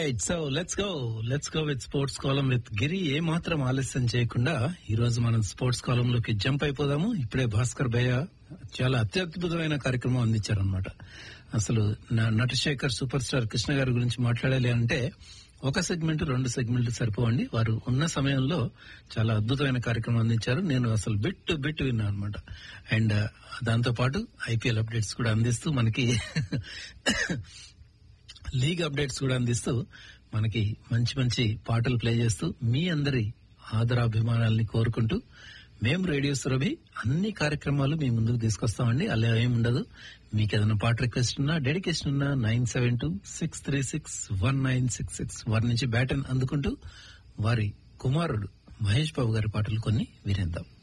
right so let's go let's go with sports కాలం with Giri ఏ మాత్రం ఆలస్యం చేయకుండా ఈ రోజు మనం స్పోర్ట్స్ కాలం లోకి జంప్ అయిపోదాము ఇప్పుడే భాస్కర్ భయ్య చాలా అత్యద్భుతమైన కార్యక్రమం అందించారనమాట అసలు న- నటశేఖర్ సూపర్ స్టార్ కృష్ణ గారి గురించి మాట్లాడాలి అంటే ఒక సెగ్మెంట్ రెండు సెగ్మెంట్లు సరిపోవండి వారు ఉన్న సమయంలో చాలా అద్భుతమైన కార్యక్రమం అందించారు నేను అసలు బిట్ బిట్ విన్నాను అనమాట అండ్ దాంతో పాటు ఐపీఎల్ అప్డేట్స్ కూడా అందిస్తూ మనకి లీగ్ అప్డేట్స్ కూడా అందిస్తూ మనకి మంచి మంచి పాటలు ప్లే చేస్తూ మీ అందరి ఆదరాభిమానాల్ని కోరుకుంటూ మేము రేడియో సురభి అన్ని కార్యక్రమాలు మీ ముందుకు తీసుకొస్తామండి అలా ఏముండదు మీకు ఏదైనా పాట రిక్వెస్ట్ ఉన్నా డెడికేషన్ ఉన్నా nine seven two six three six one nine six six వారి నుంచి బ్యాటన్ అందుకుంటూ వారి కుమారుడు మహేష్ బాబు గారి పాటలు కొన్ని వినేద్దాం